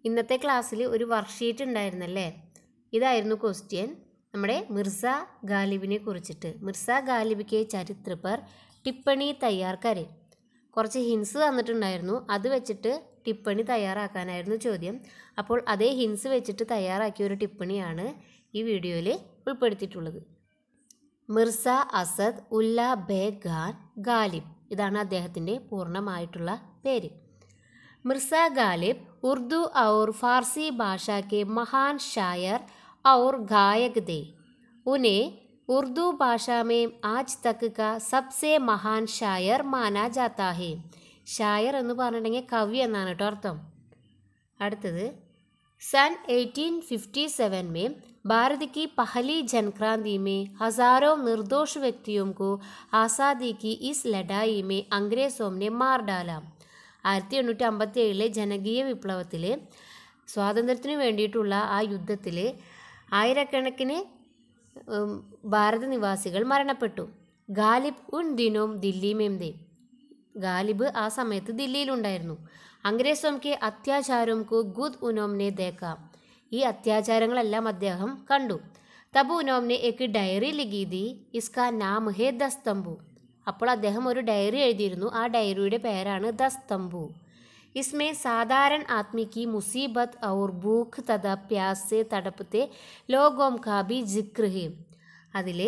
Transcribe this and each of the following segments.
ഇന്നത്തെ ക്ലാസ്സിൽ ഒരു വർക്ക്ഷീറ്റ് ഉണ്ടായിരുന്നല്ലേ ഇതായിരുന്നു ക്വസ്റ്റ്യൻ നമ്മുടെ മിർസ ഗാലിബിനെ കുറിച്ചിട്ട് മിർസ ഗാലിബിക്ക് ചരിത്ര പർ ടിപ്പണി തയ്യാർ കരെ കുറച്ച് ഹിൻസ് തന്നിട്ടുണ്ടായിരുന്നു അത് വെച്ചിട്ട് ടിപ്പണി തയ്യാറാക്കാനായിരുന്നു ചോദ്യം അപ്പോൾ അതേ ഹിൻസ് വെച്ചിട്ട് തയ്യാറാക്കിയ ഒരു ടിപ്പണിയാണ് ഈ വീഡിയോയിൽ ഉൾപ്പെടുത്തിയിട്ടുള്ളത് മിർസ അസദ് ഉല്ല ബേ ഖാൻ ഗാലിബ് ഇതാണ് അദ്ദേഹത്തിൻ്റെ പൂർണ്ണമായിട്ടുള്ള പേര് മിർസ ഗാലിബ് ഉर्दू और फारसी भाषा के महान शायर और गायक थे उन्हें उर्दू भाषा में आज तक का सबसे महान शायर माना जाता है ഷായർ എന്ന് പറഞ്ഞിട്ടുണ്ടെങ്കിൽ കവി എന്നാണ് കേട്ടോ അർത്ഥം അടുത്തത് सन 1857 में भारत की पहली जनक्रांति में हजारों निर्दोष व्यक्तियों को आज़ादी की इस लड़ाई में अंग्रेजों ने मार डाला ആയിരത്തി എണ്ണൂറ്റി അമ്പത്തി ഏഴിലെ ജനകീയ വിപ്ലവത്തിൽ സ്വാതന്ത്ര്യത്തിന് വേണ്ടിയിട്ടുള്ള ആ യുദ്ധത്തിൽ ആയിരക്കണക്കിന് ഉം, ഭാരത നിവാസികൾ മരണപ്പെട്ടു ഗാലിബ് ഉൻ ദിനോം ദില്ലി മേംദേ ഗാലിബ് ആ സമയത്ത് ദില്ലിയിലുണ്ടായിരുന്നു അംഗ്രേസോം കെ അത്യാചാരം കു ഗുദ് ഉനോംനെ ദേക്കാം ഈ അത്യാചാരങ്ങളെല്ലാം അദ്ദേഹം കണ്ടു തബു ഉനോംനെ എക്ക് ഡയറി ലിഖീതി ഇസ്കാ നാം ഹേ ദസ്തംബു അപ്പോൾ അദ്ദേഹം ഒരു ഡയറി എഴുതിയിരുന്നു ആ ഡയറിയുടെ പേരാണ് ദസ്തംബു इसमें साधारण आदमी की मुसीबत और भूख तथा प्यास से तड़पते लोगों का भी जिक्र है അതിൽ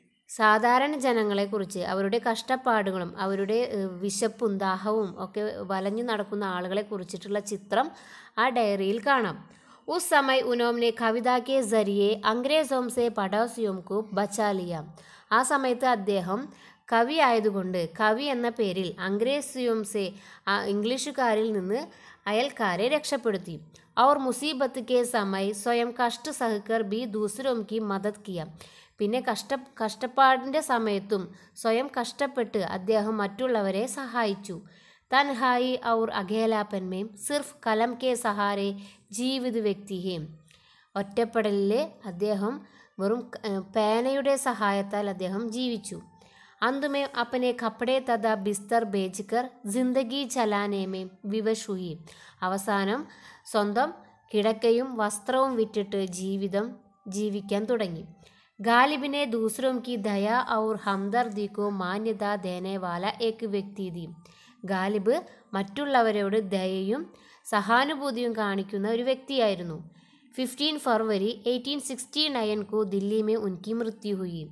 സാധാരണ ജനങ്ങളെക്കുറിച്ച് അവരുടെ കഷ്ടപ്പാടുകളും അവരുടെ ഏഹ്, വിശപ്പും ദാഹവും ഒക്കെ വലഞ്ഞു നടക്കുന്ന ആളുകളെ കുറിച്ചിട്ടുള്ള ചിത്രം ആ ഡയറിയിൽ കാണാം ഉസ് സമയ ഉനോമിനെ കവിത കെ ജരിയെ അംഗ്രേസോം സെ പടോസിയോം കു ബച്ചാലിയ ആ സമയത്ത് അദ്ദേഹം കവി ആയതുകൊണ്ട് കവി എന്ന പേരിൽ അംഗ്രേസിയോം സെ ആ ഇംഗ്ലീഷുകാരിൽ നിന്ന് അയൽക്കാരെ രക്ഷപ്പെടുത്തി അവർ മുസീബത്ത് കെ സമയ സ്വയം കഷ്ട സഹക്കർ ബി ദൂസരോം കി മദത് കിയ പിന്നെ കഷ്ട കഷ്ടപ്പാടിൻ്റെ സമയത്തും സ്വയം കഷ്ടപ്പെട്ട് അദ്ദേഹം മറ്റുള്ളവരെ സഹായിച്ചു തൻഹായി ഔർ അഖേലാപ്പന്മേം സിർഫ് കലം കെ സഹാരെ ജീവിത വ്യക്തിഹേം ഒറ്റപ്പെടലിൽ അദ്ദേഹം വെറും ഏഹ്, പേനയുടെ സഹായത്താൽ അദ്ദേഹം ജീവിച്ചു अंत में अपने कपड़े तथा बिस्तर बेचकर जिंदगी चलाने में विवश हुई അവസാനം സ്വന്തം കിടക്കയും വസ്ത്രവും വിറ്റിട്ട് ജീവിതം ജീവിക്കാൻ തുടങ്ങി ഗാലിബിനെ ദൂസരോം की दया और हमदर्दी को മാന്യത देने वाला एक വ്യക്തി थी ഗാലിബ് മറ്റുള്ളവരോട് ദയയും സഹാനുഭൂതിയും കാണിക്കുന്ന ഒരു വ്യക്തിയായിരുന്നു fifteen February eighteen sixty nine കു ദില്ലി മേ ഉൻകി മൃത്യു ഹുയി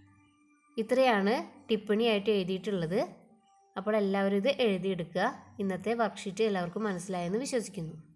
ഇത്രയാണ് ടിപ്പണിയായിട്ട് എഴുതിയിട്ടുള്ളത് അപ്പോൾ എല്ലാവരും ഇത് എഴുതിയെടുക്കുക ഇന്നത്തെ വർക്ക്ഷീറ്റ് എല്ലാവർക്കും മനസ്സിലായെന്ന് വിശ്വസിക്കുന്നു